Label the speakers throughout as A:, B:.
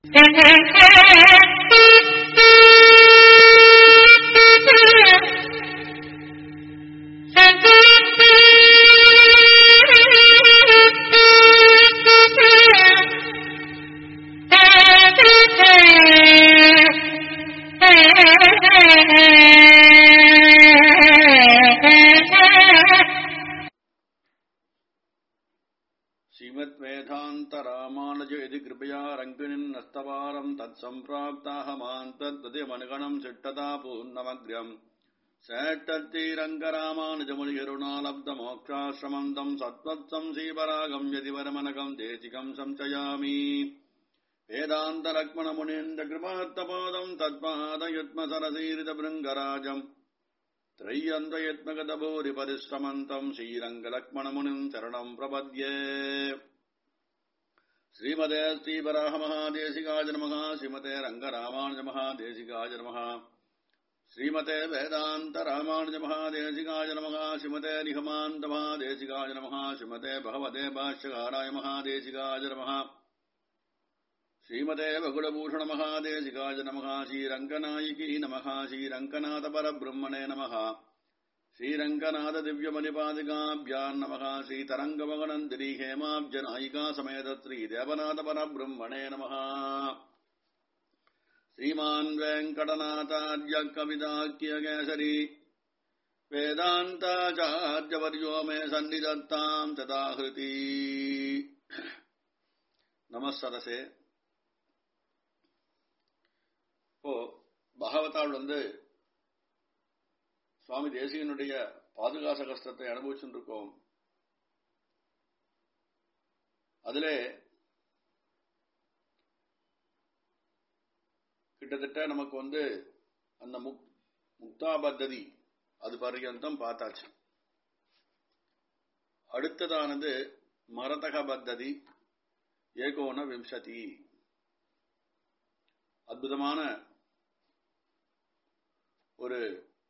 A: श्रीमद् वेदान्त रामानुज यदि कृपया रङ्गिणीम् नस्तवारम् तत्सम्प्राप्ताहमान् तद्वदिमनुगणम् सिट्टता पूर्णमग्र्यम् சேட்டத்தீரங்கராமானுஜமுனிகருணாலப்தமோक्षाश्रमम् சத்வத்சம் சீவராகம் யதிவரமனகம் தேசிகம் சம்சயாமி வேதாந்தலக்மணமுனீந்திர கிருபார்த்தபாதம் தத்பாதயுத்மசரசீரித பிருங்கராஜம் त्रय्यन्द्वयत्मगतभूरि परिश्रमन्तम् श्रीरङ्गलक्ष्मणमुनिम् शरणम् प्रपद्ये श्रीमते श्रीवराहमहादेशिकाय नमः श्रीमते रङ्गरामानुजमहादेशिकाय नमः श्रीमते वेदान्तरामानुजमहादेशिकाय नमः श्रीमते निगमान्तमहादेशिकाय नमः श्रीमते भगवते भाष्यकाराय महादेशिकाय नमः श्रीमते बगुलभूषण महादेशिकाय नमः श्रीरङ्गनायिकी नमः श्रीरङ्गनाथपरब्रह्मणे नमः श्रीरङ्गनाथ दिव्यमणिपादिकाभ्याम् नमः श्रीतरङ्गमगनन्दिनी हेमाब्जनायिका समेत श्रीदेवनाथपरब्रह्मणे नमः श्रीमान् वेङ्कटनाथार्य कविताख्यकेसरी वेदान्ताचार्यवर्यो मे सन्निधत्ताम् तदाहृति नमः सरसे இப்போ பகவதாள் வந்து சுவாமி தேசிகனுடைய பாதுகாச கஷ்டத்தை அனுபவிச்சுருக்கோம் அதிலே கிட்டத்தட்ட நமக்கு வந்து அந்த முக் முக்தா பத்ததி அது பர்யந்தம் பார்த்தாச்சு அடுத்ததானது மரதக பத்ததி ஏகோன விம்சதி அற்புதமான ஒரு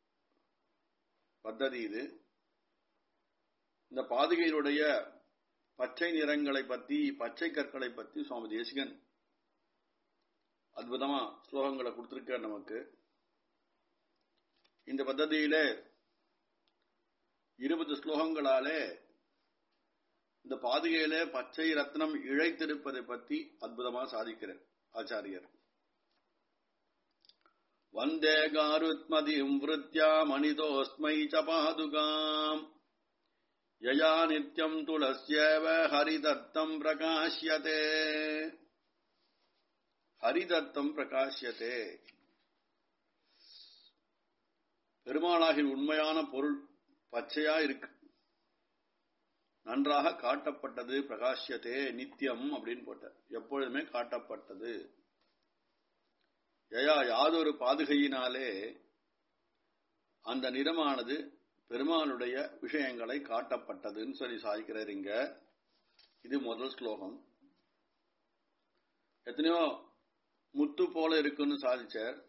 A: பத்ததி இது இந்த பாதுகையினுடைய பச்சை நிறங்களை பத்தி பச்சை கற்களை பத்தி சுவாமி தேசிகன் அற்புதமா ஸ்லோகங்களை கொடுத்திருக்க நமக்கு இந்த பத்ததியில இருபது ஸ்லோகங்களாலே இந்த பாதுகையில பச்சை ரத்னம் இழைத்திருப்பதை பத்தி அற்புதமா சாதிக்கிறார் ஆச்சாரியர் वन्दे गारुत्मदिम् वृत्यामणितोऽस्मै च पादुकाम् यया नित्यम् तुलस्येव हरिदत्तम् प्रकाश्यते ஹரிதத்தம் பிரகாசியத்தே பெருமாளாகின் உண்மையான பொருள் பச்சையா இருக்கு நன்றாக காட்டப்பட்டது பிரகாசியத்தே நித்தியம் அப்படின்னு போட்ட எப்பொழுதுமே காட்டப்பட்டது யயா யாதொரு பாதுகையினாலே அந்த நிறமானது பெருமானுடைய விஷயங்களை காட்டப்பட்டதுன்னு சொல்லி சாய்க்கிறார் இங்க இது முதல் ஸ்லோகம் எத்தனையோ முத்து போல இருக்குன்னு சாதிச்சார்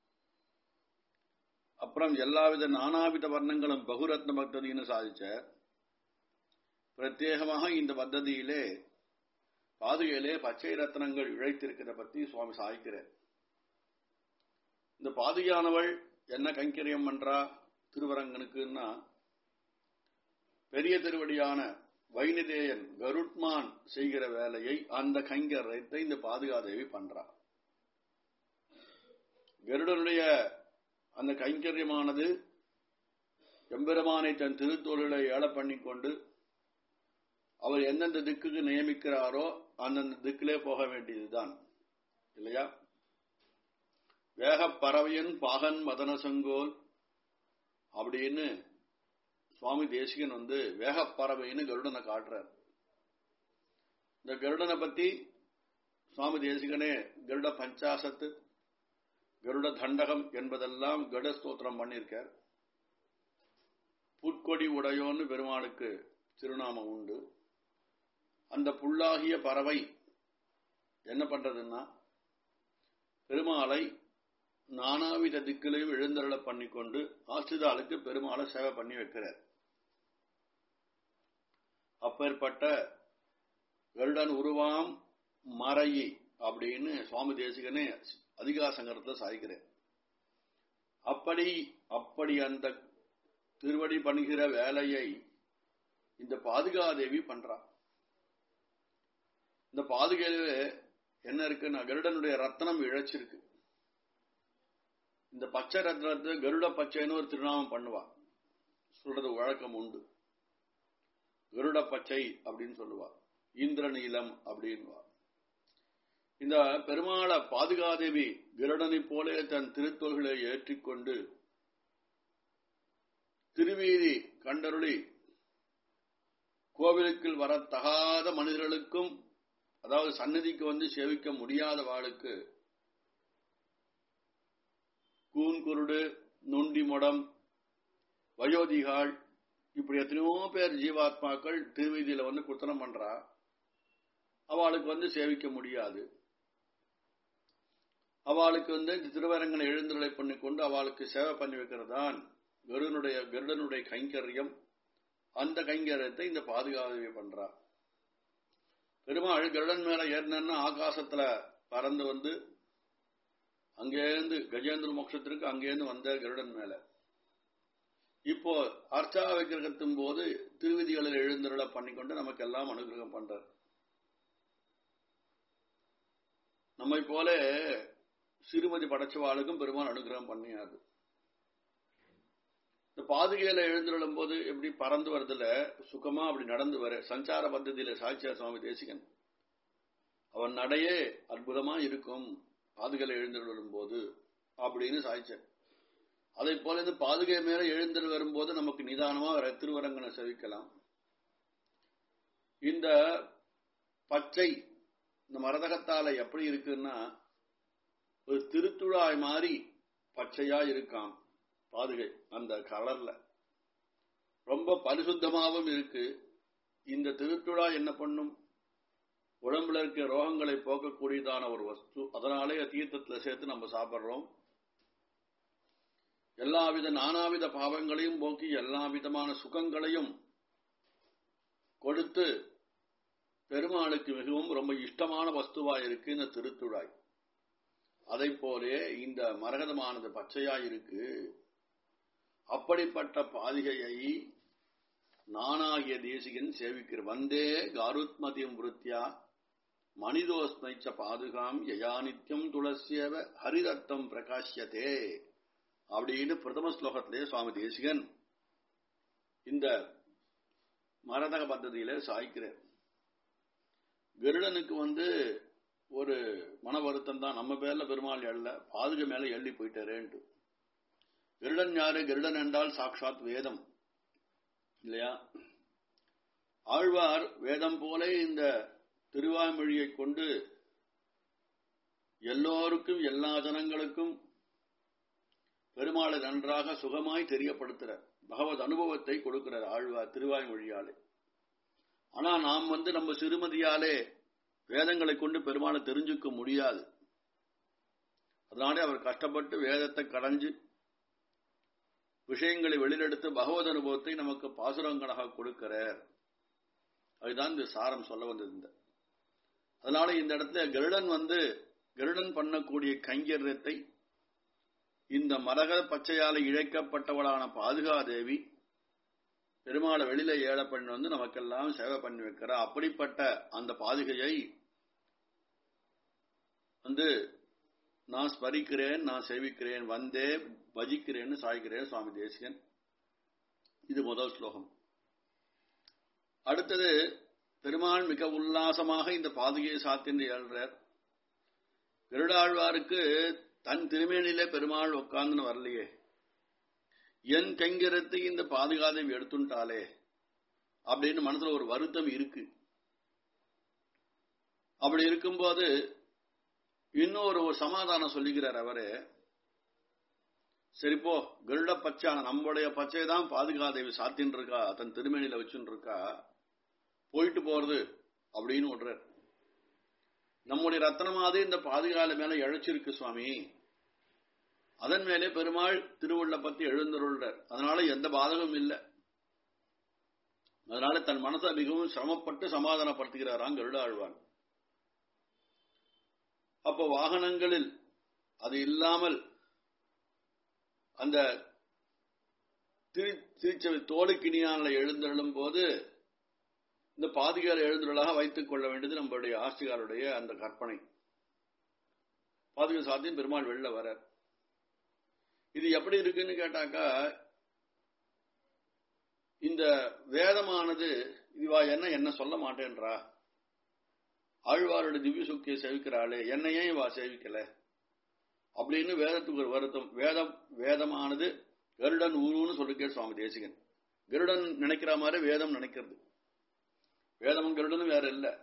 A: அப்புறம் எல்லாவித நானாவித வர்ணங்களும் பகுரத்ன பக்ததின்னு சாதிச்சார் பிரத்யேகமாக இந்த பத்ததியிலே பாதுகையிலே பச்சை ரத்னங்கள் இழைத்திருக்கிறத பத்தி சுவாமி சாய்க்கிறார் இந்த பாதுகையானவள் என்ன கைங்கரியம் பண்றா திருவரங்கனுக்குன்னா பெரிய திருவடியான வைனிதேயன் கருட்மான் செய்கிற வேலையை அந்த கைங்கரத்தை இந்த பாதுகாதேவி பண்றா கருடனுடைய அந்த கைங்கரியமானது எம்பெருமானை தன் திருத்தொழிலை ஏழ பண்ணிக்கொண்டு அவர் எந்தெந்த திக்குக்கு நியமிக்கிறாரோ அந்தந்த திக்கிலே போக வேண்டியதுதான் இல்லையா வேகப் பறவையன் பாகன் மதன செங்கோல் அப்படின்னு சுவாமி தேசிகன் வந்து வேகப் பறவைன்னு கருடனை காட்டுறார் இந்த கருடனை பத்தி சுவாமி தேசிகனே கருட பஞ்சாசத்து கருட தண்டகம் என்பதெல்லாம் கருட ஸ்தோத்திரம் பண்ணியிருக்கார் புட்கொடி உடையோன்னு பெருமாளுக்கு திருநாமம் உண்டு அந்த புல்லாகிய பறவை என்ன பண்றதுன்னா பெருமாளை நானாவித திக்கிலையும் எழுந்தருள பண்ணிக்கொண்டு ஆசிரிதாளுக்கு பெருமாளை சேவை பண்ணி வைக்கிறார் அப்பேற்பட்ட கருடன் உருவாம் மறையி அப்படின்னு சுவாமி தேசிகனே அதிகாசங்கரத்தில் சாய்க்கிறேன் அப்படி அப்படி அந்த திருவடி பண்ணுகிற வேலையை இந்த பாதுகாதேவி பண்றா இந்த பாதுகையில என்ன இருக்குன்னா கருடனுடைய ரத்தனம் இழைச்சிருக்கு இந்த பச்சை ரத்னத்தை கருட பச்சைன்னு ஒரு திருநாமம் பண்ணுவா சொல்றது வழக்கம் உண்டு கருட பச்சை அப்படின்னு சொல்லுவா இந்திர நீலம் அப்படின்வா இந்த பெருமாள பாதுகாதேவி கருடனை போலே தன் திருத்தொல்களை ஏற்றிக்கொண்டு திருவீதி கண்டருளி கோவிலுக்குள் வரத்தகாத மனிதர்களுக்கும் அதாவது சன்னதிக்கு வந்து சேவிக்க முடியாத வாளுக்கு கூன்குருடு நுண்டி முடம் வயோதிகாள் இப்படி எத்தனையோ பேர் ஜீவாத்மாக்கள் திருவீதியில வந்து குத்தனம் பண்றா அவளுக்கு வந்து சேவிக்க முடியாது அவளுக்கு வந்து இந்த திருவரங்கனை எழுந்துரை பண்ணி கொண்டு அவளுக்கு சேவை பண்ணி வைக்கிறதான் கருடனுடைய கருடனுடைய கைங்கரியம் அந்த கைங்கரியத்தை இந்த பாதுகாதவி பண்றா பெருமாள் கருடன் மேல ஏறினா ஆகாசத்துல பறந்து வந்து அங்கேருந்து கஜேந்திர மோட்சத்திற்கு அங்கேருந்து வந்த கருடன் மேல இப்போ அர்ச்சா விக்கிரகத்தும் போது திருவிதிகளில் எழுந்தருள பண்ணிக்கொண்டு நமக்கு எல்லாம் அனுகிரகம் பண்றார் நம்மை போல சிறுமதி படைச்சவாளுக்கும் பெருமாள் அனுகிரகம் பண்ணியாது இந்த பாதுகையில எழுந்துள்ளும் போது எப்படி பறந்து வரதுல சுகமா அப்படி நடந்து வர சஞ்சார பద్ధதியில சாட்சியா சுவாமி தேசிகன் அவன் நடையே அற்புதமா இருக்கும் பாதுகையில எழுந்துள்ளும் போது அப்படின்னு சாய்ச்சன் அதை போல இந்த பாதுகை மேல எழுந்தல் வரும்போது நமக்கு நிதானமா வர திருவரங்கனை செவிக்கலாம் இந்த பச்சை இந்த மரதகத்தால எப்படி இருக்குன்னா ஒரு திருத்துழாய் மாதிரி பச்சையா இருக்காம் பாதுகை அந்த கலர்ல ரொம்ப பரிசுத்தமாகவும் இருக்கு இந்த திருத்துழா என்ன பண்ணும் உடம்புல இருக்க ரோகங்களை போக்கக்கூடியதான ஒரு வஸ்து அதனாலே தீர்த்தத்துல சேர்த்து நம்ம சாப்பிடுறோம் எல்லாவித நானாவித பாவங்களையும் போக்கி எல்லா விதமான சுகங்களையும் கொடுத்து பெருமாளுக்கு மிகவும் ரொம்ப இஷ்டமான வஸ்துவா இருக்கு இந்த திருத்துழாய் அதை போலே இந்த மரகதமானது பச்சையாய் இருக்கு அப்படிப்பட்ட பாதிகையை நானாகிய தேசிகன் சேவிக்கிற வந்தே காருத்மதியம் விருத்தியா மனிதோஸ்மைச்ச பாதுகாம் யயானித்யம் துளசியவ ஹரிரத்தம் பிரகாஷ்யதே அப்படின்னு பிரதம ஸ்லோகத்திலே சுவாமி தேசிகன் இந்த மரதக பദ്ധதியில சாய்க்கிறார் கருடனுக்கு வந்து ஒரு மன வருத்தம் தான் நம்ம பேர்ல பெருமாள் எழல பாதுகை மேல எள்ளி போயிட்டாரேன்ட்டு கருடன் யாரு கருடன் என்றால் சாட்சாத் வேதம் இல்லையா ஆழ்வார் வேதம் போல இந்த திருவாய்மொழியை கொண்டு எல்லோருக்கும் எல்லா ஜனங்களுக்கும் பெருமாளை நன்றாக சுகமாய் தெரியப்படுத்துறார் பகவத் அனுபவத்தை கொடுக்கிறார் ஆழ்வார் திருவாய்மொழியாலே ஆனா நாம் வந்து நம்ம சிறுமதியாலே வேதங்களை கொண்டு பெருமாளை தெரிஞ்சுக்க முடியாது அதனாலே அவர் கஷ்டப்பட்டு வேதத்தை கடைஞ்சு விஷயங்களை வெளியெடுத்து பகவத் அனுபவத்தை நமக்கு பாசுரங்களாக கொடுக்கிறார் அதுதான் இந்த சாரம் சொல்ல வந்தது இந்த அதனால இந்த இடத்துல கருடன் வந்து கருடன் பண்ணக்கூடிய கைங்கரியத்தை இந்த மரகத பச்சையால இழைக்கப்பட்டவளான பாதுகாதேவி பெருமாளை வெளியில ஏழ பண்ணி வந்து நமக்கெல்லாம் சேவை பண்ணி வைக்கிறா அப்படிப்பட்ட அந்த பாதுகையை வந்து நான் ஸ்மரிக்கிறேன் நான் சேவிக்கிறேன் வந்தே பஜிக்கிறேன்னு சாய்க்கிறேன் சுவாமி தேசிகன் இது முதல் ஸ்லோகம் அடுத்தது பெருமாள் மிக உல்லாசமாக இந்த பாதுகையை சாத்தின்று எழுறார் கருடாழ்வாருக்கு தன் திருமேனிலே பெருமாள் உட்கார்ந்துன்னு வரலையே என் கைங்கரத்தை இந்த பாதுகாதேவி எடுத்துட்டாலே அப்படின்னு மனசுல ஒரு வருத்தம் இருக்கு அப்படி இருக்கும்போது இன்னொரு ஒரு சமாதானம் சொல்லிக்கிறார் அவரு சரிப்போ கருட பச்சான நம்முடைய பச்சை தான் பாதுகாதேவி சாத்தின்னு இருக்கா தன் திருமேனியில வச்சுன்னு இருக்கா போயிட்டு போறது அப்படின்னு விடுறார் நம்முடைய ரத்தனமாவது இந்த பாதுகால மேல இழைச்சிருக்கு சுவாமி அதன் மேலே பெருமாள் திருவுள்ள பத்தி எழுந்தருள்றார் அதனால எந்த பாதகமும் இல்லை அதனால தன் மனசை மிகவும் சிரமப்பட்டு சமாதானப்படுத்துகிறாராம் கருட ஆழ்வான் அப்போ வாகனங்களில் அது இல்லாமல் அந்த திருச்சபை தோலுக்கினியான எழுந்தருளும் போது இந்த பாதுகார எழுந்துருளாக வைத்துக் கொள்ள வேண்டியது நம்மளுடைய ஆசிரியருடைய அந்த கற்பனை பாதுகா சாத்தியம் பெருமாள் வெளில வர இது எப்படி இருக்குன்னு கேட்டாக்கா இந்த வேதமானது இதுவா என்ன என்ன சொல்ல மாட்டேன்றா ஆழ்வாரோட திவ்ய சுக்தியை சேவிக்கிறாளே என்ன ஏன் இவா சேவிக்கல அப்படின்னு வேதத்துக்கு ஒரு வருத்தம் வேதம் வேதமானது கருடன் ஊருன்னு சொல்லிருக்கே சுவாமி தேசிகன் கருடன் நினைக்கிற மாதிரி வேதம் நினைக்கிறது வேதமும் கருடனும் வேற இல்ல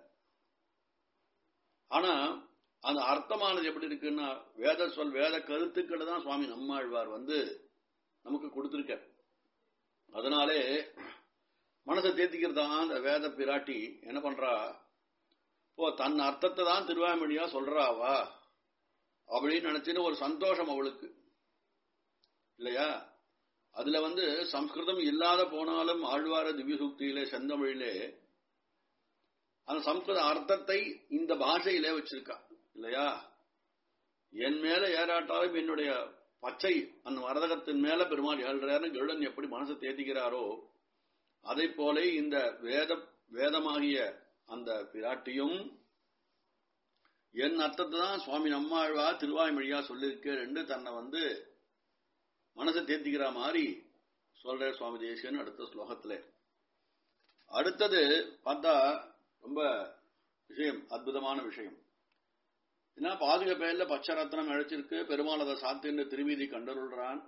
A: ஆனா அந்த அர்த்தமானது எப்படி இருக்குன்னா வேத சொல் வேத கருத்துக்களை தான் சுவாமி நம்மாழ்வார் வந்து நமக்கு கொடுத்திருக்க அதனாலே மனசை தேத்திக்கிறதா அந்த வேத பிராட்டி என்ன பண்றா ஓ தன் அர்த்தத்தை தான் திருவாமொழியா சொல்றாவா அப்படின்னு நினைச்சுன்னு ஒரு சந்தோஷம் அவளுக்கு இல்லையா அதுல வந்து சம்ஸ்கிருதம் இல்லாத போனாலும் ஆழ்வார திவ்ய சுக்தியிலே செந்தமிழிலே அந்த சம்ஸ்கிருத அர்த்தத்தை இந்த பாஷையிலே வச்சிருக்கா இல்லையா என் மேல ஏறாட்டாலும் என்னுடைய பச்சை அந்த மரதகத்தின் மேல பெருமாள் ஏழ்றாருன்னு கருடன் எப்படி மனசை தேத்திக்கிறாரோ அதை போல இந்த வேத வேதமாகிய அந்த பிராட்டியும் என் அர்த்தத்தை தான் சுவாமி நம்மாழ்வா திருவாய்மொழியா சொல்லியிருக்கேன் என்று தன்னை வந்து மனசை தேத்திக்கிற மாதிரி சொல்ற சுவாமி தேசியன் அடுத்த ஸ்லோகத்துல அடுத்தது பார்த்தா ரொம்ப விஷயம் அற்புதமான விஷயம் ஏன்னா பாதுக பேர்ல பச்சரத்னம் அழைச்சிருக்கு பெருமாள் அதை சாத்தின்னு திருவீதி கண்டருள்றான்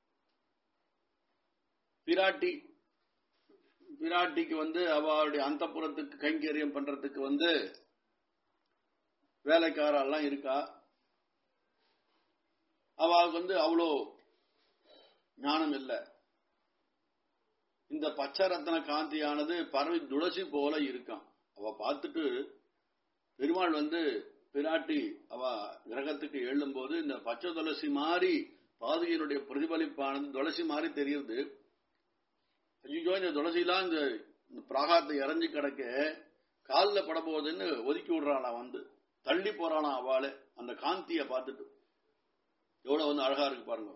A: பிராட்டி பிராட்டிக்கு வந்து அவளுடைய அந்த கைங்கரியம் பண்றதுக்கு வந்து வேலைக்காரெல்லாம் இருக்கா அவளுக்கு வந்து அவ்வளோ ஞானம் இல்லை இந்த பச்சை ரத்ன காந்தியானது பறவை துளசி போல இருக்கான் அவ பார்த்துட்டு பெருமாள் வந்து பிராட்டி அவ கிரகத்துக்கு எழும் போது இந்த பச்சை துளசி மாதிரி பாதுகையினுடைய பிரதிபலிப்பானது துளசி மாதிரி தெரியுது ஐயோ இந்த துளசிலாம் இந்த பிராகாத்தை இறஞ்சி கிடக்க காலில் பட போகுதுன்னு ஒதுக்கி விடுறாளா வந்து தள்ளி போறாளாம் அவளே அந்த காந்திய பார்த்துட்டு எவ்வளவு வந்து அழகா இருக்கு பாருங்க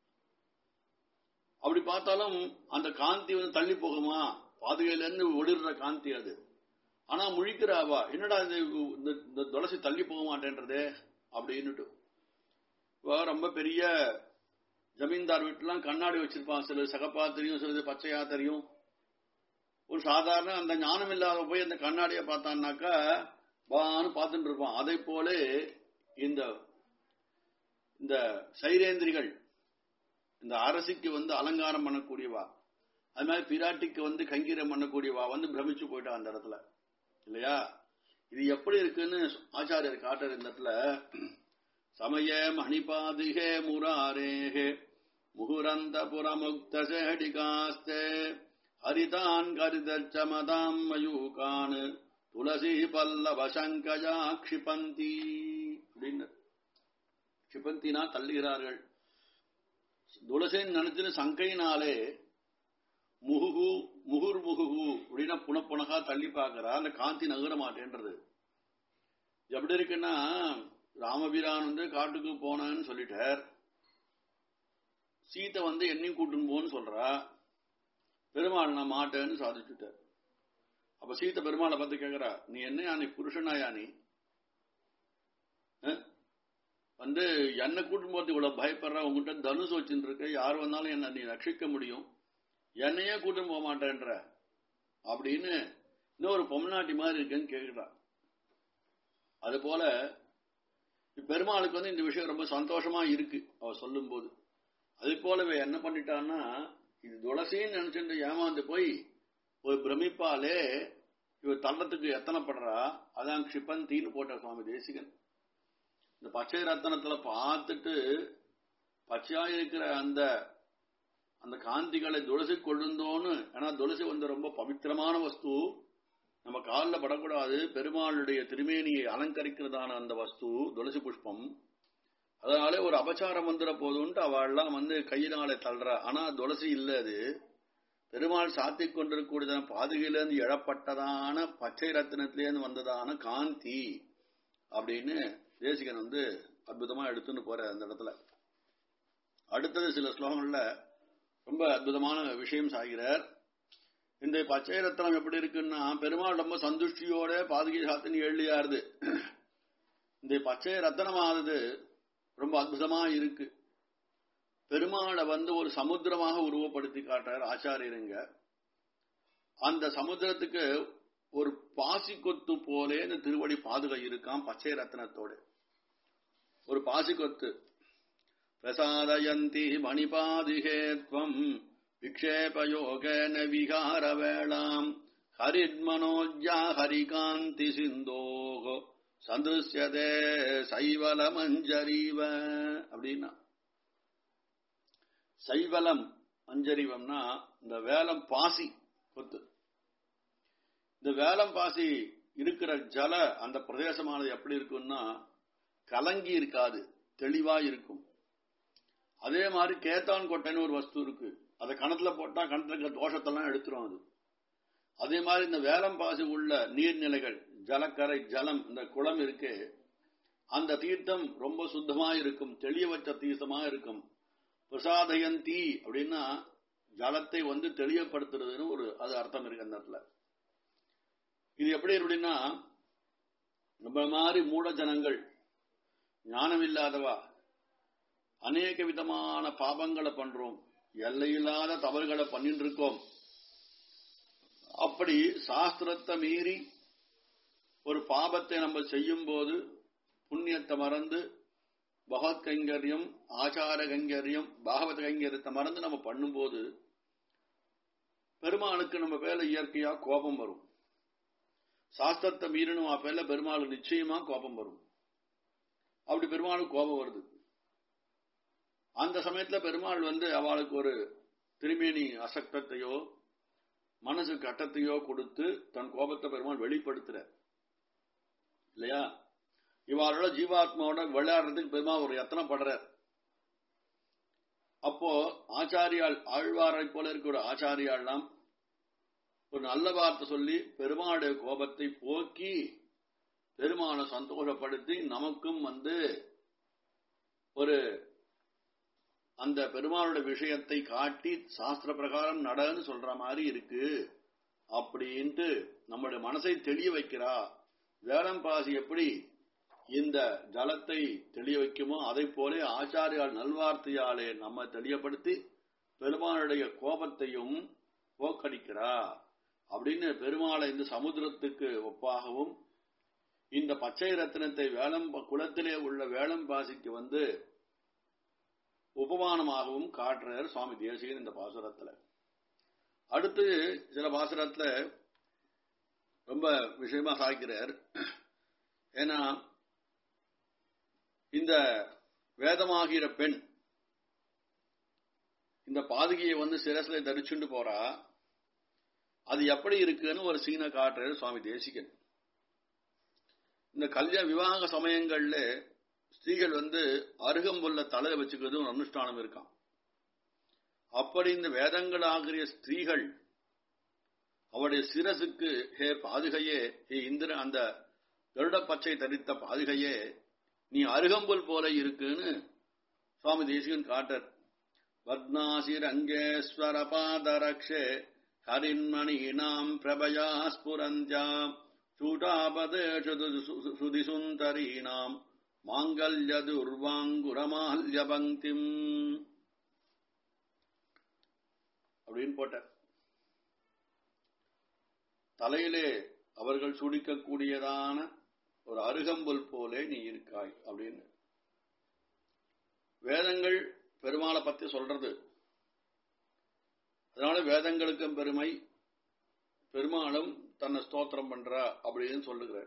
A: அப்படி பார்த்தாலும் அந்த காந்தி வந்து தள்ளி போகுமா பாதுகையில இருந்து ஒளிர்ற காந்தி அது ஆனா முழிக்கிற அவா என்னடா இந்த துளசி தள்ளி போக மாட்டேன்றதே அப்படின்னுட்டு ரொம்ப பெரிய ஜமீன்தார் வீட்டுலாம் கண்ணாடி வச்சிருப்பான் சில சகப்பா தெரியும் சிலது பச்சையா தெரியும் ஒரு சாதாரண அந்த ஞானம் இல்லாத போய் அந்த கண்ணாடியை பார்த்தான்னாக்கா வான்னு பார்த்துட்டு இருப்பான் அதை போல இந்த இந்த சைரேந்திரிகள் இந்த அரசிக்கு வந்து அலங்காரம் பண்ணக்கூடியவா அது மாதிரி பிராட்டிக்கு வந்து கங்கீரம் பண்ணக்கூடியவா வந்து பிரமிச்சு போயிட்டா அந்த இடத்துல இல்லையா இது எப்படி இருக்குன்னு ஆச்சாரியர் காட்டுற இந்த இடத்துல சமய மணிபாதிகே முராரேகே முகுரந்த புறமுக்த சேடிகாஸ்தே ஹரிதான் கரிதச்சமதாம் மயூகான் துளசி பல்லவ சங்கஜா க்ஷிபந்தி அப்படின்னு க்ஷிபந்தினா தள்ளுகிறார்கள் துளசின்னு நினைச்சுன்னு சங்கையினாலே முகுகு முகுர் முகுகு அப்படின்னா புனப்புனகா தள்ளி பார்க்கறா அந்த காந்தி நகர மாட்டேன்றது எப்படி இருக்குன்னா ராமபிரான் வந்து காட்டுக்கு போனேன்னு சொல்லிட்டார் சீத்தை வந்து என்னையும் கூட்டுன்னு போன்னு சொல்றா பெருமாள் நான் மாட்டேன்னு சாதிச்சுட்டார் அப்ப சீத்தை பெருமாளை பார்த்து கேக்குறா நீ என்ன யானி புருஷனா நீ வந்து என்னை கூட்டும் போது இவ்வளவு பயப்படுற உங்ககிட்ட தனுசு வச்சுட்டு இருக்க யார் வந்தாலும் என்ன நீ ரட்சிக்க முடியும் என்னையே கூட்டும் போக மாட்டேன்ற அப்படின்னு இன்னொரு பொம்நாட்டி மாதிரி இருக்குன்னு கேக்குறா அது போல பெருமாளுக்கு வந்து இந்த விஷயம் ரொம்ப சந்தோஷமா இருக்கு அவ சொல்லும் போது அது போலவே என்ன பண்ணிட்டான்னா இது துளசின்னு நினைச்சுட்டு ஏமாந்து போய் ஒரு பிரமிப்பாலே இவ தள்ளத்துக்கு எத்தனைப்படுறா அதான் க்ஷிபந்தின்னு போட்ட சுவாமி தேசிகன் இந்த பச்சை ரத்தனத்துல பார்த்துட்டு பச்சையா இருக்கிற அந்த அந்த காந்திகளை துளசி கொள்ளுந்தோன்னு ஏன்னா துளசி வந்து ரொம்ப பவித்திரமான வஸ்து நம்ம காலில் படக்கூடாது பெருமாளுடைய திருமேனியை அலங்கரிக்கிறதான அந்த வஸ்து துளசி புஷ்பம் அதனாலே ஒரு அபச்சாரம் வந்துட போதும்ட்டு அவள்லாம் வந்து கையினாலே தள்ளுறா ஆனா துளசி இல்ல அது பெருமாள் சாத்தி கொண்டிருக்கூடியதான பாதுகையிலேருந்து எழப்பட்டதான பச்சை ரத்தினத்திலேருந்து வந்ததான காந்தி அப்படின்னு தேசிகன் வந்து அற்புதமா எடுத்துன்னு போற அந்த இடத்துல அடுத்தது சில ஸ்லோகங்கள்ல ரொம்ப அற்புதமான விஷயம் சாகிறார் இந்த பச்சை ரத்தனம் எப்படி இருக்குன்னா பெருமாள் ரொம்ப சந்துஷ்டியோட பாதுகை சாத்தின்னு எழுதியாருது இந்த பச்சை ரத்தனமானது ரொம்ப அற்புதமா இருக்கு பெருமாளை வந்து ஒரு சமுத்திரமாக உருவப்படுத்தி காட்டுறார் ஆச்சாரியருங்க அந்த சமுத்திரத்துக்கு ஒரு பாசி கொத்து போலே இந்த திருவடி பாதுகை இருக்கான் பச்சை ரத்னத்தோடு ஒரு பாசி கொத்து பிரசாதயந்தி மணிபாதிகேத்வம் விக்ஷேபயோகேன விகாரவேளாம் ஹரித்மனோஜா ஹரிகாந்தி சிந்தோகோ சந்திருஷ்யதே சைவல மஞ்சரீவ அப்படின்னா சைவலம் மஞ்சரிவம்னா இந்த வேலம் பாசி கொத்து இந்த வேலம் பாசி இருக்கிற ஜல அந்த பிரதேசமானது எப்படி இருக்கும்னா கலங்கி இருக்காது தெளிவா இருக்கும் அதே மாதிரி கேத்தான் கொட்டைன்னு ஒரு வஸ்து இருக்கு அதை கணத்துல போட்டா கணத்துல இருக்கிற தோஷத்தெல்லாம் எடுத்துரும் அது அதே மாதிரி இந்த வேலம் பாசி உள்ள நீர்நிலைகள் ஜலக்கரை ஜலம் இந்த குளம் இருக்கு அந்த தீர்த்தம் ரொம்ப சுத்தமா இருக்கும் தெளிய வச்ச தீர்த்தமா இருக்கும் பிரசாதயந்தி அப்படின்னா ஜலத்தை வந்து தெளியப்படுத்துறதுன்னு ஒரு அது அர்த்தம் இருக்கு அந்த இடத்துல இது எப்படி அப்படின்னா நம்ம மாதிரி மூட ஜனங்கள் ஞானம் இல்லாதவா அநேக விதமான பாபங்களை பண்றோம் எல்லையில்லாத தவறுகளை பண்ணிட்டு இருக்கோம் அப்படி சாஸ்திரத்தை மீறி ஒரு பாபத்தை நம்ம செய்யும் போது புண்ணியத்தை மறந்து பகவத் கைங்கரியம் ஆச்சார கைங்கரியம் பாகவத கைங்கரியத்தை மறந்து நம்ம பண்ணும்போது பெருமாளுக்கு நம்ம பேர்ல இயற்கையா கோபம் வரும் சாஸ்திரத்தை மீறணும் பேர்ல பெருமாளுக்கு நிச்சயமா கோபம் வரும் அப்படி பெருமாளுக்கு கோபம் வருது அந்த சமயத்துல பெருமாள் வந்து அவளுக்கு ஒரு திருமேனி அசக்தத்தையோ மனசு கட்டத்தையோ கொடுத்து தன் கோபத்தை பெருமாள் வெளிப்படுத்துற இல்லையா இவாளோட ஜீவாத்மாவோட விளையாடுறதுக்கு பெருமாள் ஒரு எத்தனை படுறார் அப்போ ஆச்சாரியால் ஆழ்வாரை போல இருக்கிற ஆச்சாரியாலாம் ஒரு நல்ல வார்த்தை சொல்லி பெருமாளுடைய கோபத்தை போக்கி பெருமானை சந்தோஷப்படுத்தி நமக்கும் வந்து ஒரு அந்த பெருமாளுடைய விஷயத்தை காட்டி சாஸ்திர பிரகாரம் நடன்னு சொல்ற மாதிரி இருக்கு அப்படின்ட்டு நம்மளுடைய மனசை தெளிய வைக்கிறா வேளம் பாசி எப்படி இந்த ஜலத்தை தெளிய வைக்குமோ அதை போல ஆச்சாரியால் நல்வார்த்தையாலே நம்ம தெளியப்படுத்தி பெருமாளுடைய கோபத்தையும் போக்கடிக்கிறா அப்படின்னு பெருமாளை இந்த சமுத்திரத்துக்கு ஒப்பாகவும் இந்த பச்சை ரத்தினத்தை வேளம் குளத்திலே உள்ள வேளம் பாசிக்கு வந்து உபமானமாகவும் காட்டுறார் சுவாமி தேசிகன் இந்த பாசுரத்துல அடுத்து சில பாசுரத்துல ரொம்ப விஷயமா சாய்க்கிறார் ஏன்னா இந்த வேதமாகிற பெண் இந்த பாதுகையை வந்து சிரசில தரிச்சுண்டு போறா அது எப்படி இருக்குன்னு ஒரு சீனை காட்டுறாரு சுவாமி தேசிகன் இந்த கல்யாண விவாக சமயங்கள்ல ஸ்திரீகள் வந்து அருகம்புல்ல தலையில வச்சுக்கிறது ஒரு அனுஷ்டானம் இருக்கான் அப்படி இந்த வேதங்கள் ஆகிய ஸ்திரீகள் அவருடைய சிரசுக்கு ஹே பாதுகையே ஹே இந்திர அந்த கருட பச்சை தரித்த பாதுகையே நீ அருகம்புல் போல இருக்குன்னு சுவாமி தேசிகன் காட்டர் பத்மாசிர் அங்கேஸ்வர பாதரக்ஷே ஹரின்மணீனாம் பிரபயா ஸ்புரந்தியா சூட்டாபதேஷு சுதிசுந்தரீனாம் மாங்கல்ய துர்வாங்குரமால்ய பங்கிம் அப்படின்னு போட்டார் தலையிலே அவர்கள் சுடிக்கக்கூடியதான ஒரு அருகம்புல் போலே நீ இருக்காய் அப்படின்னு வேதங்கள் பெருமாளை பத்தி சொல்றது அதனால வேதங்களுக்கும் பெருமை பெருமாளும் தன்னை ஸ்தோத்திரம் பண்றா அப்படின்னு சொல்லுகிறார்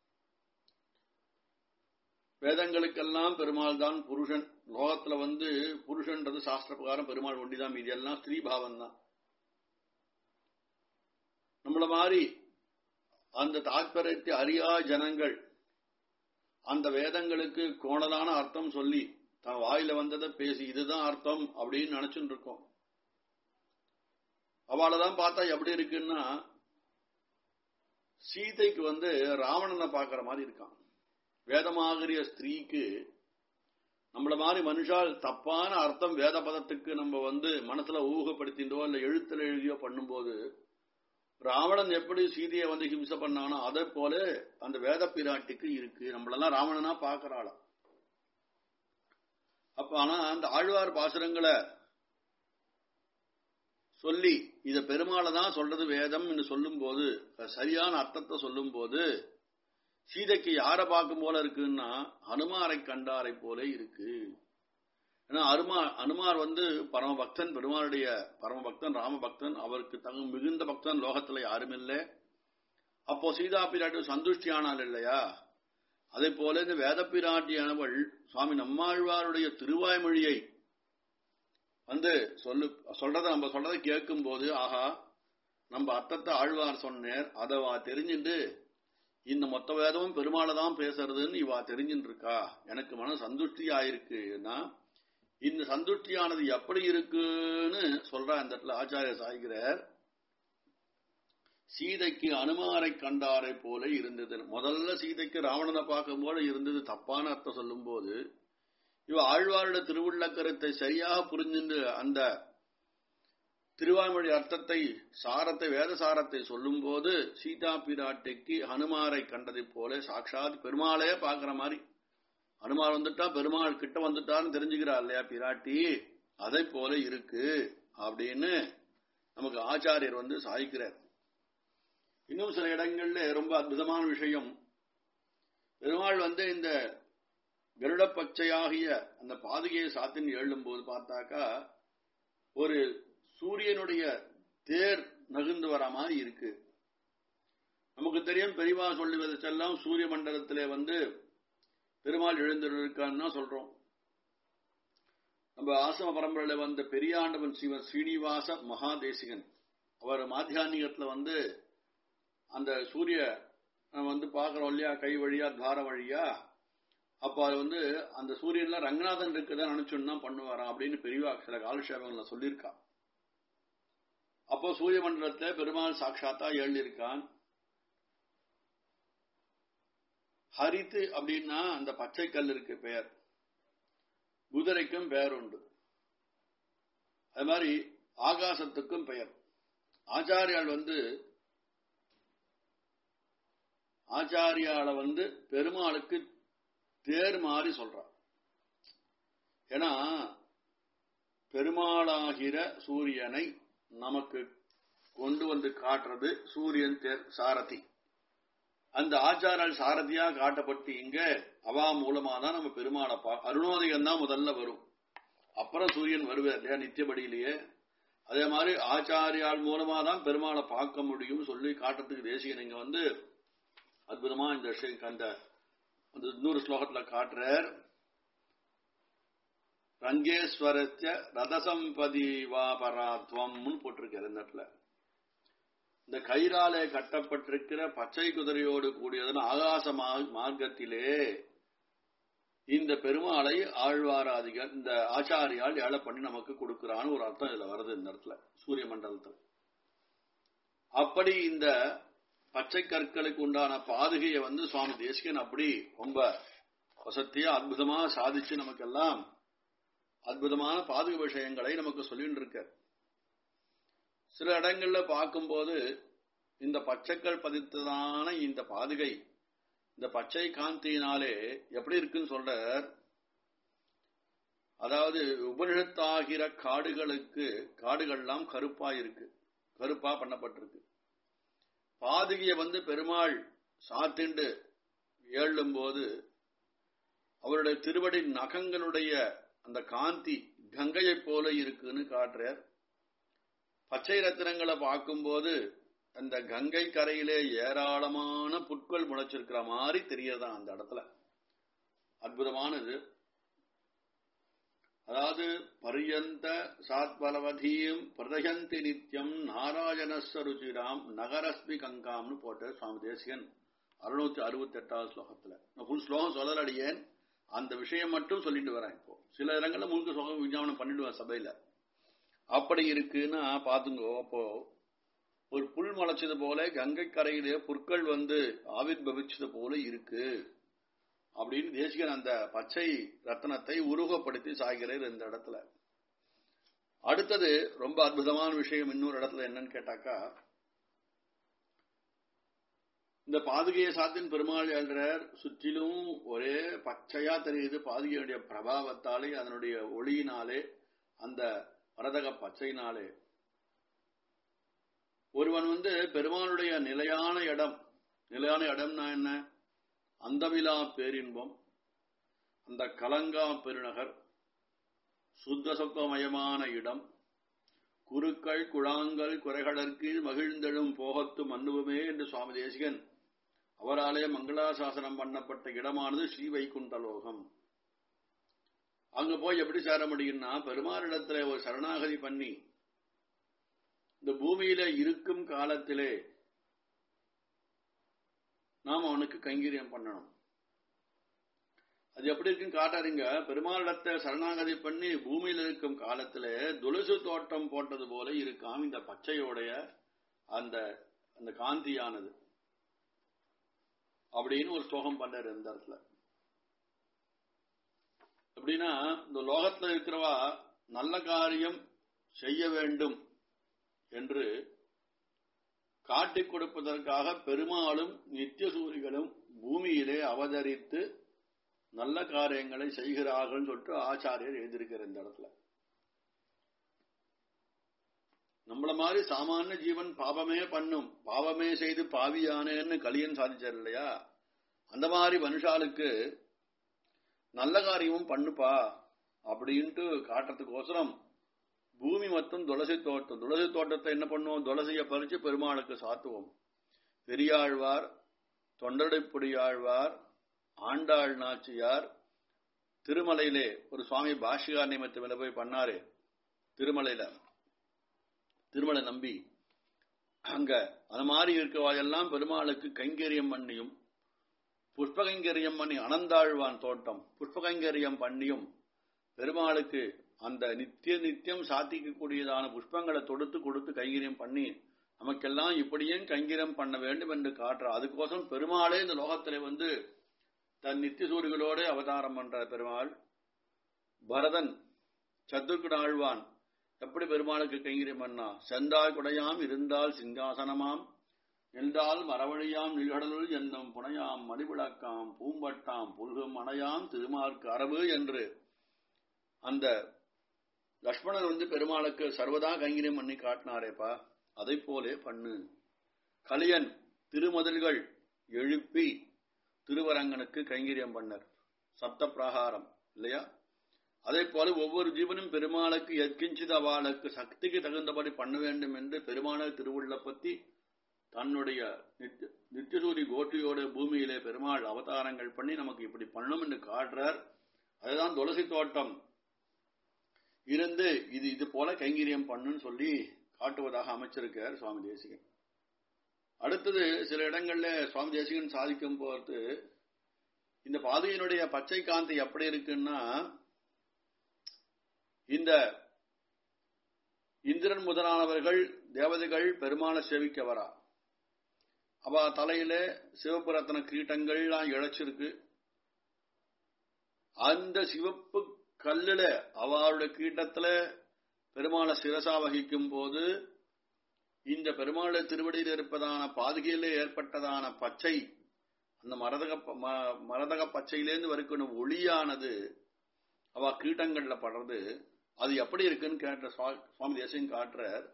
A: வேதங்களுக்கெல்லாம் பெருமாள் தான் புருஷன் லோகத்துல வந்து புருஷன்றது சாஸ்திர பிரகாரம் பெருமாள் ஒண்டிதான் மீதி எல்லாம் ஸ்திரீ பாவம் தான் நம்மள மாதிரி அந்த தாற்பயத்தை அறியா ஜனங்கள் அந்த வேதங்களுக்கு கோணலான அர்த்தம் சொல்லி தன் வாயில வந்ததை பேசி இதுதான் அர்த்தம் அப்படின்னு நினைச்சுட்டு இருக்கோம் அவளை தான் பார்த்தா எப்படி இருக்குன்னா சீதைக்கு வந்து ராவணனை பார்க்கிற மாதிரி இருக்கான் வேதமாகிறிய ஸ்திரீக்கு நம்மள மாதிரி மனுஷால் தப்பான அர்த்தம் வேத பதத்துக்கு நம்ம வந்து மனசுல ஊகப்படுத்திண்டோ இல்ல எழுத்துல எழுதியோ பண்ணும்போது ராவணன் எப்படி சீதையை வந்து ஹிம்சை பண்ணானோ அதே போல அந்த வேத பிராட்டிக்கு இருக்கு நம்மளெல்லாம் ராவணனா பாக்குறாளாம் அப்ப ஆனா அந்த ஆழ்வார் பாசுரங்களை சொல்லி இத பெருமாளை தான் சொல்றது வேதம் என்று சொல்லும் போது சரியான அர்த்தத்தை சொல்லும் போது சீதைக்கு யாரை பார்க்கும் போல இருக்குன்னா அனுமாரை கண்டாரை போல இருக்கு ஏன்னா அருமா அனுமார் வந்து பரம பக்தன் பெருமாளுடைய பரம பக்தன் ராம பக்தன் அவருக்கு தங்க மிகுந்த பக்தன் லோகத்துல யாரும் இல்லை அப்போ சீதா பிராட்டி சந்துஷ்டி ஆனால் இல்லையா அதே போல இந்த வேத பிராட்டியானவள் சுவாமி நம்மாழ்வாருடைய திருவாய்மொழியை வந்து சொல்லு சொல்றத நம்ம சொல்றதை கேட்கும் போது ஆஹா நம்ம அர்த்தத்தை ஆழ்வார் சொன்னேர் அதை வா தெரிஞ்சுட்டு இந்த மொத்த வேதமும் பெருமாளை தான் பேசுறதுன்னு இவா தெரிஞ்சுட்டு இருக்கா எனக்கு மன சந்துஷ்டி ஆயிருக்குன்னா இந்த சந்துஷ்டியானது எப்படி இருக்குன்னு சொல்ற அந்த இடத்துல ஆச்சாரிய சாய்கிறார் சீதைக்கு அனுமாரை கண்டாரை போல இருந்தது முதல்ல சீதைக்கு ராவணனை பார்க்கும் போல இருந்தது தப்பான அர்த்தம் சொல்லும் போது இவ ஆழ்வாருடைய திருவுள்ள கருத்தை சரியாக புரிஞ்சுண்டு அந்த திருவாய்மொழி அர்த்தத்தை சாரத்தை வேத சாரத்தை சொல்லும் போது சீதா பிராட்டிக்கு ஹனுமாரை கண்டதை போல சாட்சாத் பெருமாளே பாக்குற மாதிரி ஹனுமார் வந்துட்டா பெருமாள் கிட்ட வந்துட்டான்னு தெரிஞ்சுக்கிறா இல்லையா பிராட்டி அதை போல இருக்கு அப்படின்னு நமக்கு ஆச்சாரியர் வந்து சாய்க்கிறார் இன்னும் சில இடங்கள்ல ரொம்ப அற்புதமான விஷயம் பெருமாள் வந்து இந்த கருட பச்சையாகிய அந்த பாதுகையை சாத்தின் எழும் போது பார்த்தாக்கா ஒரு சூரியனுடைய தேர் நகுந்து வர மாதிரி இருக்கு நமக்கு தெரியும் பெரியவா சொல்லுவதெல்லாம் சூரிய மண்டலத்திலே வந்து பெருமாள் எழுந்திருக்கான்னு சொல்றோம் நம்ம ஆசம பரம்பரையில வந்த பெரியாண்டவன் சிவன் ஸ்ரீனிவாச மகாதேசிகன் அவர் மாத்தியானிகத்துல வந்து அந்த சூரிய வந்து பாக்குறோம் இல்லையா கை வழியா துவார வழியா அப்ப அது வந்து அந்த சூரியன்ல ரங்கநாதன் இருக்குதான் நினைச்சுன்னு பண்ணுவாராம் அப்படின்னு பெரியவா சில காலக்ஷேபங்கள்ல சொல்லியிருக்கா அப்போ சூரிய மண்டலத்துல பெருமாள் சாட்சாத்தா எழுதியிருக்கான் ஹரித்து அப்படின்னா அந்த பச்சை கல்லிற்கு பெயர் குதிரைக்கும் பெயர் உண்டு அது மாதிரி ஆகாசத்துக்கும் பெயர் ஆச்சாரியால் வந்து ஆச்சாரியால வந்து பெருமாளுக்கு தேர் மாறி சொல்றார் ஏன்னா பெருமாளாகிற சூரியனை நமக்கு கொண்டு வந்து காட்டுறது சூரியன் தேர் சாரதி அந்த ஆச்சாரால் சாரதியா காட்டப்பட்டு இங்க அவா மூலமா தான் நம்ம பெருமாளை பா அருணோதயம் தான் முதல்ல வரும் அப்புறம் சூரியன் வருவார் இல்லையா நித்தியபடியிலேயே அதே மாதிரி ஆச்சாரியால் மூலமா தான் பெருமாளை பார்க்க முடியும் சொல்லி காட்டுறதுக்கு தேசிகன் இங்க வந்து அற்புதமா இந்த விஷயம் அந்த அந்த இன்னொரு ஸ்லோகத்துல காட்டுறார் ரங்கேஸ்வரத்திய ரதசம்பதி வாபராத்வம்னு போட்டிருக்காரு இந்த இடத்துல இந்த கயிறாலே கட்டப்பட்டிருக்கிற பச்சை குதிரையோடு கூடியதன் ஆகாச மார்க்கத்திலே இந்த பெருமாளை ஆழ்வாராதிகள் இந்த ஆச்சாரியால் ஏழை பண்ணி நமக்கு கொடுக்கிறான்னு ஒரு அர்த்தம் இதுல வருது இந்த இடத்துல சூரிய மண்டலத்தில் அப்படி இந்த பச்சை கற்களுக்கு உண்டான பாதுகையை வந்து சுவாமி தேசிகன் அப்படி ரொம்ப வசத்தியா அற்புதமா சாதிச்சு நமக்கெல்லாம் அற்புதமான பாதுகை விஷயங்களை நமக்கு சொல்லிட்டு இருக்க சில இடங்கள்ல பார்க்கும்போது இந்த பச்சைக்கல் பதித்ததான இந்த பாதுகை இந்த பச்சை காந்தியினாலே எப்படி இருக்குன்னு சொல்ற அதாவது உபனிஷத்தாகிற காடுகளுக்கு காடுகள்லாம் கருப்பா இருக்கு கருப்பா பண்ணப்பட்டிருக்கு பாதுகைய வந்து பெருமாள் சாத்திண்டு ஏழும் போது அவருடைய திருவடி நகங்களுடைய அந்த காந்தி கங்கையை போல இருக்குன்னு காட்டுறார் பச்சை ரத்தினங்களை பார்க்கும்போது அந்த கங்கை கரையிலே ஏராளமான புட்கள் முளைச்சிருக்கிற மாதிரி தெரியதான் அந்த இடத்துல அற்புதமானது அதாவது பரியந்த சாத்பலவதியும் பிரதயந்தி நித்யம் நாராயணஸ்வருச்சிராம் நகரஸ்மி கங்காம்னு போட்ட சுவாமி தேசிகன் அறுநூத்தி அறுபத்தி எட்டாவது ஸ்லோகத்துல நான் ஃபுல் ஸ்லோகம் சொல்லலடியேன் அந்த விஷயம் மட்டும் சொல்லிட்டு வரேன் இப்போ சில இடங்கள்ல முழுக்க ஸ்லோகம் விஞ்ஞாபனம் பண்ணிடுவேன் சபையில அப்படி இருக்குன்னா பாத்துங்கோ அப்போ ஒரு புல் முளைச்சது போல கங்கை கரையிலே புற்கள் வந்து ஆவிர் பவிச்சது போல இருக்கு அப்படின்னு தேசிகன் அந்த பச்சை ரத்னத்தை உருவப்படுத்தி சாய்கிறார் இந்த இடத்துல அடுத்தது ரொம்ப அற்புதமான விஷயம் இன்னொரு இடத்துல என்னன்னு கேட்டாக்கா இந்த பாதுகையை சாத்தின் பெருமாள் எழுறார் சுற்றிலும் ஒரே பச்சையா தெரியுது பாதுகையுடைய பிரபாவத்தாலே அதனுடைய ஒளியினாலே அந்த வரதக பச்சையினாலே ஒருவன் வந்து பெருமாளுடைய நிலையான இடம் நிலையான இடம்னா என்ன அந்தமிலா பேரின்பம் அந்த கலங்கா பெருநகர் சுத்த சொக்கமயமான இடம் குருக்கள் குழாங்கள் குறைகளற்கு மகிழ்ந்தெழும் போகத்து மன்னுவமே என்று சுவாமி தேசிகன் அவராலே மங்களாசாசனம் பண்ணப்பட்ட இடமானது ஸ்ரீ வைகுண்டலோகம் அங்க போய் எப்படி சேர முடியும்னா பெருமாளிடத்துல ஒரு சரணாகதி பண்ணி இந்த பூமியில இருக்கும் காலத்திலே நாம் அவனுக்கு கைங்கரியம் பண்ணணும் அது எப்படி இருக்குன்னு காட்டாருங்க பெருமாளிடத்தை சரணாகதி பண்ணி பூமியில இருக்கும் காலத்துல துளசு தோட்டம் போட்டது போல இருக்காம் இந்த பச்சையோடைய அந்த அந்த காந்தியானது அப்படின்னு ஒரு ஸ்லோகம் பண்ணாரு இந்த இடத்துல எப்படின்னா இந்த லோகத்துல இருக்கிறவா நல்ல காரியம் செய்ய வேண்டும் என்று காட்டிக் கொடுப்பதற்காக பெருமாளும் நித்திய சூரிகளும் பூமியிலே அவதரித்து நல்ல காரியங்களை செய்கிறார்கள் சொல்லிட்டு ஆச்சாரியர் எழுதியிருக்கிற இந்த இடத்துல நம்மள மாதிரி சாமானிய ஜீவன் பாவமே பண்ணும் பாவமே செய்து பாவியானேன்னு கலியன் சாதிச்சார் இல்லையா அந்த மாதிரி மனுஷாளுக்கு நல்ல காரியமும் பண்ணுப்பா அப்படின்ட்டு காட்டுறதுக்கோசரம் பூமி மொத்தம் துளசி தோட்டம் துளசி தோட்டத்தை என்ன பண்ணுவோம் துளசியை பறிச்சு பெருமாளுக்கு சாத்துவோம் பெரியாழ்வார் தொண்டடைப்புடியாழ்வார் ஆண்டாள் நாச்சியார் திருமலையிலே ஒரு சுவாமி பாஷிகார் நிமித்தம் போய் பண்ணாரு திருமலையில திருமலை நம்பி அங்க அந்த மாதிரி இருக்கவாயெல்லாம் பெருமாளுக்கு கைங்கரியம் பண்ணியும் புஷ்பகைங்கரியம் பண்ணி அனந்தாழ்வான் தோட்டம் புஷ்பகைங்கரியம் பண்ணியும் பெருமாளுக்கு அந்த நித்திய நித்தியம் சாத்திக்கக்கூடியதான புஷ்பங்களை தொடுத்து கொடுத்து கைங்கரியம் பண்ணி நமக்கெல்லாம் இப்படியும் கைங்கரியம் பண்ண வேண்டும் என்று காட்டுற அதுக்கோசரம் பெருமாளே இந்த லோகத்திலே வந்து தன் நித்திய சூரிகளோட அவதாரம் பண்ற பெருமாள் பரதன் சத்துருக்குட ஆழ்வான் எப்படி பெருமாளுக்கு கைங்கரியம் பண்ணா செந்தாய் குடையாம் இருந்தால் சிங்காசனமாம் என்றால் மரவழியாம் நிகழலுள் என்னும் புனையாம் மணிவிளக்காம் பூம்பட்டாம் புல்கும் அணையாம் திருமார்க்கு அரபு என்று அந்த லக்ஷ்மணன் வந்து பெருமாளுக்கு சர்வதா கைங்கரியம் பண்ணி காட்டினாரேப்பா அதை போலே பண்ணு கலியன் திருமதில்கள் எழுப்பி திருவரங்கனுக்கு கைங்கரியம் பண்ணர் சப்த பிரகாரம் இல்லையா அதே போல ஒவ்வொரு ஜீவனும் பெருமாளுக்கு எத்கிஞ்சித அவளுக்கு சக்திக்கு தகுந்தபடி பண்ண வேண்டும் என்று பெருமான திருவுள்ள பத்தி தன்னுடைய நித்தியசூரி கோட்டியோட பூமியிலே பெருமாள் அவதாரங்கள் பண்ணி நமக்கு இப்படி பண்ணும் என்று காட்டுறார் அதுதான் துளசி தோட்டம் இருந்து இது இது போல கைங்கரியம் பண்ணுன்னு சொல்லி காட்டுவதாக அமைச்சிருக்கார் சுவாமி தேசிகன் அடுத்தது சில இடங்கள்ல சுவாமி தேசிகன் சாதிக்கும் போது இந்த பாதையினுடைய பச்சை காந்தி எப்படி இருக்குன்னா இந்த இந்திரன் முதலானவர்கள் தேவதைகள் பெருமான சேவிக்க வரா அவ தலையில சிவப்பு ரத்தன கிரீட்டங்கள்லாம் இழைச்சிருக்கு அந்த சிவப்பு கல்லுல அவளுடைய கீட்டத்துல பெருமாளை சிரசா வகிக்கும் போது இந்த பெருமாளுடைய திருவடியில் இருப்பதான பாதுகையில ஏற்பட்டதான பச்சை அந்த மரதக மரதக பச்சையிலேருந்து வரைக்கும் ஒளியானது அவ கீட்டங்கள்ல படுறது அது எப்படி இருக்குன்னு கேட்ட சுவாமி தேசியம் காட்டுறார்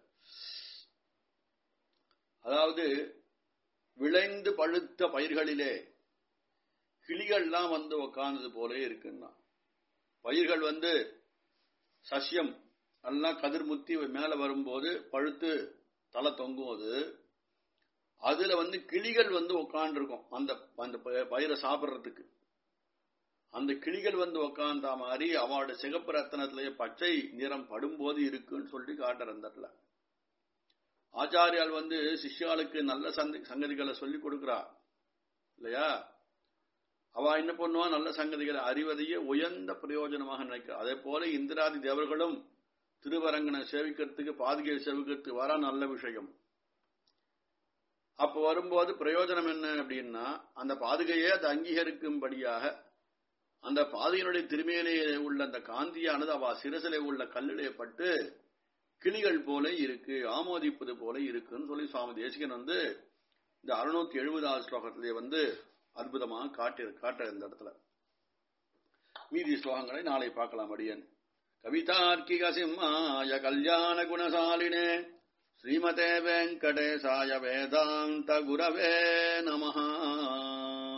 A: அதாவது விளைந்து பழுத்த பயிர்களிலே கிளிகள்லாம் வந்து உக்காந்தது போல இருக்குன்னா பயிர்கள் வந்து சசியம் எல்லாம் கதிர்முத்தி மேல வரும்போது பழுத்து தலை தொங்கும் அது அதுல வந்து கிளிகள் வந்து உக்காண்டிருக்கும் அந்த அந்த பயிரை சாப்பிட்றதுக்கு அந்த கிளிகள் வந்து உக்காந்தா மாதிரி அவளோட சிகப்பு ரத்தனத்திலேயே பச்சை நிறம் படும்போது இருக்குன்னு சொல்லி காட்டுற அந்த இடத்துல ஆச்சாரியால் வந்து சிஷ்யாளுக்கு நல்ல சந்தி சங்கதிகளை சொல்லி கொடுக்கிறா இல்லையா அவ என்ன பண்ணுவா நல்ல சங்கதிகளை அறிவதையே உயர்ந்த பிரயோஜனமாக நினைக்கிறா அதே போல இந்திராதி தேவர்களும் திருவரங்கனை சேவிக்கிறதுக்கு பாதுகையை சேவிக்கிறதுக்கு வர நல்ல விஷயம் அப்ப வரும்போது பிரயோஜனம் என்ன அப்படின்னா அந்த பாதுகையே அதை அங்கீகரிக்கும்படியாக அந்த பாதையினுடைய திருமையிலே உள்ள அந்த காந்தியானது அவ சிரசிலே உள்ள கல்லிலே பட்டு கிளிகள் போல இருக்கு ஆமோதிப்பது போல இருக்குன்னு சொல்லி சுவாமி தேசிகன் வந்து இந்த அறுநூத்தி எழுபதாவது ஸ்லோகத்திலே வந்து அற்புதமாக காட்டி காட்ட இந்த இடத்துல மீதி ஸ்லோகங்களை நாளை பார்க்கலாம் அடியன் கவிதார்க்கிக சிம்மாய கல்யாண குணசாலினே ஸ்ரீமதே வெங்கடேசாய வேதாந்த குரவே நமஹா